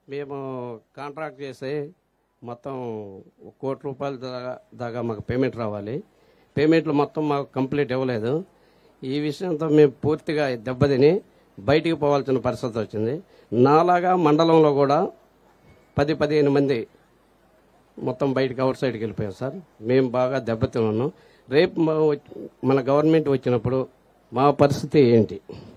మేము కాంట్రాక్ట్ చేసి మొత్తం ఒక కోటి రూపాయల దాకా దాకా మాకు పేమెంట్ రావాలి పేమెంట్లు మొత్తం మాకు కంప్లీట్ ఇవ్వలేదు ఈ విషయంతో మేము పూర్తిగా దెబ్బతిని బయటికి పోవాల్సిన పరిస్థితి వచ్చింది నాలాగా మండలంలో కూడా పది పదిహేను మంది మొత్తం బయటకు అవుట్ సైడ్కి వెళ్ళిపోయాం సార్ మేము బాగా దెబ్బతిన్నాం రేపు మా- మన గవర్నమెంట్ వచ్చినప్పుడు మా పరిస్థితి ఏంటి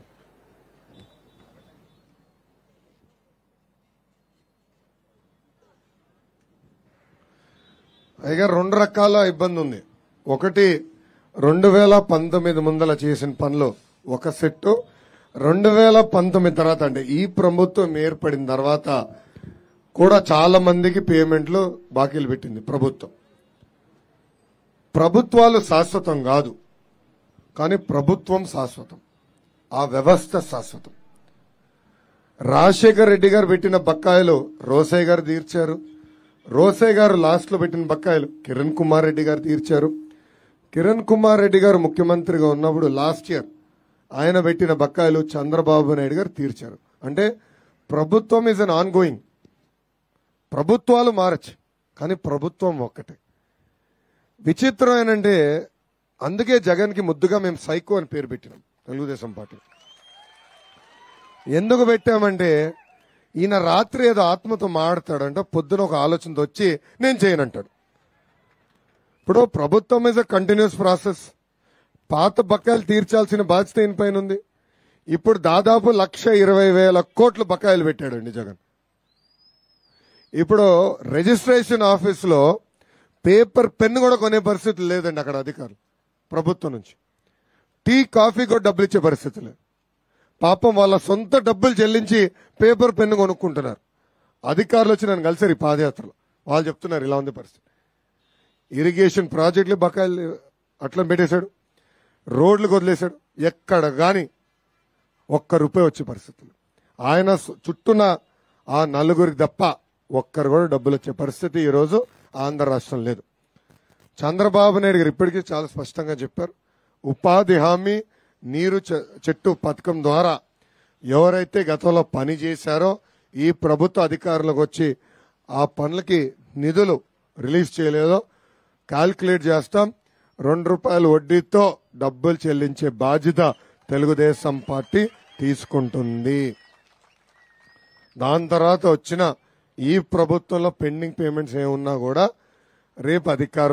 పైగా రెండు రకాల ఇబ్బంది ఉంది ఒకటి రెండు వేల పంతొమ్మిది ముందల చేసిన పనులు ఒక సెట్టు రెండు వేల పంతొమ్మిది తర్వాత అంటే ఈ ప్రభుత్వం ఏర్పడిన తర్వాత కూడా చాలా మందికి పేమెంట్లు బాకీలు పెట్టింది ప్రభుత్వం ప్రభుత్వాలు శాశ్వతం కాదు కానీ ప్రభుత్వం శాశ్వతం ఆ వ్యవస్థ శాశ్వతం రాజశేఖర్ రెడ్డి గారు పెట్టిన బకాయిలు రోసయ్య గారు తీర్చారు రోసయ్య గారు లాస్ట్ లో పెట్టిన బకాయిలు కిరణ్ కుమార్ రెడ్డి గారు తీర్చారు కిరణ్ కుమార్ రెడ్డి గారు ముఖ్యమంత్రిగా ఉన్నప్పుడు లాస్ట్ ఇయర్ ఆయన పెట్టిన బకాయిలు చంద్రబాబు నాయుడు గారు తీర్చారు అంటే ప్రభుత్వం ఇస్ అన్ ఆన్ గోయింగ్ ప్రభుత్వాలు మారచ్చు కానీ ప్రభుత్వం ఒక్కటే విచిత్రం ఏంటంటే అందుకే జగన్ కి ముద్దుగా మేము సైకో అని పేరు పెట్టినాం తెలుగుదేశం పార్టీ ఎందుకు పెట్టామంటే ఈయన రాత్రి ఏదో ఆత్మతో మాడతాడంట పొద్దున ఒక ఆలోచనతో వచ్చి నేను చేయనంటాడు ఇప్పుడు ప్రభుత్వం ఇస్ అ కంటిన్యూస్ ప్రాసెస్ పాత బకాయిలు తీర్చాల్సిన బాధ్యత ఈయన పైన ఉంది ఇప్పుడు దాదాపు లక్ష ఇరవై వేల కోట్ల బకాయిలు పెట్టాడండి జగన్ ఇప్పుడు రిజిస్ట్రేషన్ ఆఫీస్లో పేపర్ పెన్ కూడా కొనే పరిస్థితి లేదండి అక్కడ అధికారులు ప్రభుత్వం నుంచి టీ కాఫీ కూడా డబ్బులు ఇచ్చే పరిస్థితి లేదు పాపం వాళ్ళ సొంత డబ్బులు చెల్లించి పేపర్ పెన్ను కొనుక్కుంటున్నారు అధికారులు వచ్చి నన్ను కలిసారు ఈ పాదయాత్రలో వాళ్ళు చెప్తున్నారు ఇలా ఉంది పరిస్థితి ఇరిగేషన్ ప్రాజెక్టులు బకాయిలు అట్లా పెట్టేశాడు రోడ్లు వదిలేశాడు ఎక్కడ గాని ఒక్క రూపాయి వచ్చే పరిస్థితులు ఆయన సు- చుట్టూన ఆ నలుగురికి తప్ప ఒక్కరు కూడా డబ్బులు వచ్చే పరిస్థితి ఈరోజు ఆంధ్ర రాష్ట్రం లేదు చంద్రబాబు నాయుడు గారు ఇప్పటికీ చాలా స్పష్టంగా చెప్పారు ఉపాధి హామీ నీరు చె- చెట్టు పథకం ద్వారా ఎవరైతే గతంలో పని చేశారో ఈ ప్రభుత్వ అధికారులకు వచ్చి ఆ పనులకి నిధులు రిలీజ్ చేయలేదో క్యాల్కులేట్ చేస్తాం రెండు రూపాయల వడ్డీతో డబ్బులు చెల్లించే బాధ్యత తెలుగుదేశం పార్టీ తీసుకుంటుంది దాని తర్వాత వచ్చిన ఈ ప్రభుత్వంలో పెండింగ్ పేమెంట్స్ ఏమున్నా కూడా రేపు అధికారులు